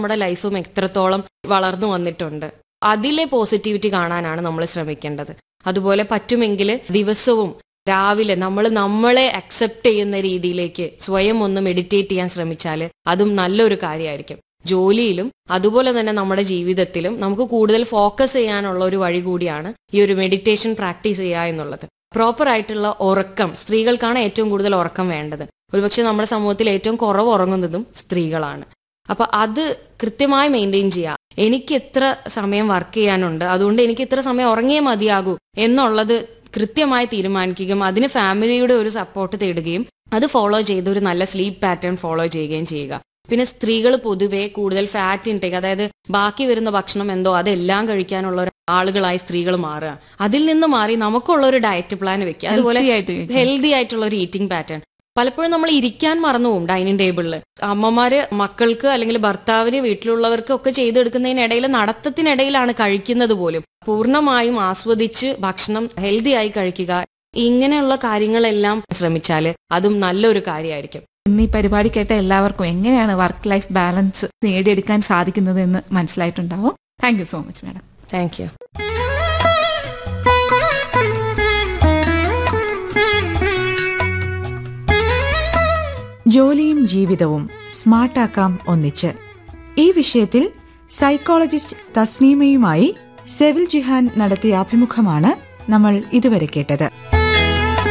നമ്മുടെ ലൈഫും എത്രത്തോളം വളർന്നു വന്നിട്ടുണ്ട് അതിലെ പോസിറ്റിവിറ്റി കാണാനാണ് നമ്മൾ ശ്രമിക്കേണ്ടത് അതുപോലെ പറ്റുമെങ്കിൽ ദിവസവും രാവിലെ നമ്മൾ നമ്മളെ അക്സെപ്റ്റ് ചെയ്യുന്ന രീതിയിലേക്ക് സ്വയം ഒന്ന് മെഡിറ്റേറ്റ് ചെയ്യാൻ ശ്രമിച്ചാൽ അതും നല്ലൊരു കാര്യമായിരിക്കും ജോലിയിലും അതുപോലെ തന്നെ നമ്മുടെ ജീവിതത്തിലും നമുക്ക് കൂടുതൽ ഫോക്കസ് ചെയ്യാനുള്ള ഒരു വഴി കൂടിയാണ് ഈ ഒരു മെഡിറ്റേഷൻ പ്രാക്ടീസ് ചെയ്യുക എന്നുള്ളത് പ്രോപ്പർ ആയിട്ടുള്ള ഉറക്കം സ്ത്രീകൾക്കാണ് ഏറ്റവും കൂടുതൽ ഉറക്കം വേണ്ടത് ഒരുപക്ഷെ നമ്മുടെ സമൂഹത്തിൽ ഏറ്റവും കുറവ് ഉറങ്ങുന്നതും സ്ത്രീകളാണ് അപ്പൊ അത് കൃത്യമായി മെയിൻറ്റെയിൻ ചെയ്യുക എനിക്ക് എത്ര സമയം വർക്ക് ചെയ്യാനുണ്ട് അതുകൊണ്ട് എനിക്ക് ഇത്ര സമയം ഉറങ്ങിയേ മതിയാകൂ എന്നുള്ളത് കൃത്യമായി തീരുമാനിക്കുകയും അതിന് ഫാമിലിയുടെ ഒരു സപ്പോർട്ട് തേടുകയും അത് ഫോളോ ചെയ്ത് ഒരു നല്ല സ്ലീപ്പ് പാറ്റേൺ ഫോളോ ചെയ്യുകയും ചെയ്യുക പിന്നെ സ്ത്രീകൾ പൊതുവെ കൂടുതൽ ഫാറ്റ് ഇൻടേക്ക് അതായത് ബാക്കി വരുന്ന ഭക്ഷണം എന്തോ അതെല്ലാം കഴിക്കാനുള്ള ഒരു ആളുകളായി സ്ത്രീകൾ മാറുക അതിൽ നിന്ന് മാറി നമുക്കുള്ള ഒരു ഡയറ്റ് പ്ലാൻ വെക്കുക അതുപോലെ Healthy ആയിട്ട് കഴിക്കാം. ഹെൽത്തി ആയിട്ടുള്ള ഒരു ഈറ്റിംഗ് പാറ്റേൺ പലപ്പോഴും നമ്മൾ ഇരിക്കാൻ മറന്നു പോകും ഡൈനിങ് ടേബിളിൽ അമ്മമാര് മക്കൾക്ക് അല്ലെങ്കിൽ ഭർത്താവിന് വീട്ടിലുള്ളവർക്ക് ഒക്കെ ചെയ്തെടുക്കുന്നതിനിടയിൽ നടത്തത്തിനിടയിലാണ് കഴിക്കുന്നത് പോലും പൂർണ്ണമായും ആസ്വദിച്ച് ഭക്ഷണം ഹെൽത്തി ആയി കഴിക്കുക ഇങ്ങനെയുള്ള കാര്യങ്ങളെല്ലാം ശ്രമിച്ചാൽ അതും നല്ലൊരു കാര്യമായിരിക്കും ഇന്ന് ഈ പരിപാടി കേട്ട എല്ലാവർക്കും എങ്ങനെയാണ് വർക്ക് ലൈഫ് ബാലൻസ് നേടിയെടുക്കാൻ സാധിക്കുന്നത് എന്ന് മനസ്സിലായിട്ടുണ്ടാവും thank you so much madam thank you ജോലിയും ജീവിതവും സ്മാർട്ടാക്കാം ഒന്നിച്ച് ഈ വിഷയത്തിൽ സൈക്കോളജിസ്റ്റ് തസ്നീമയുമായി സെവിൽ ജിഹാൻ നടത്തിയ അഭിമുഖമാണ് നമ്മൾ ഇതുവരെ കേട്ടത്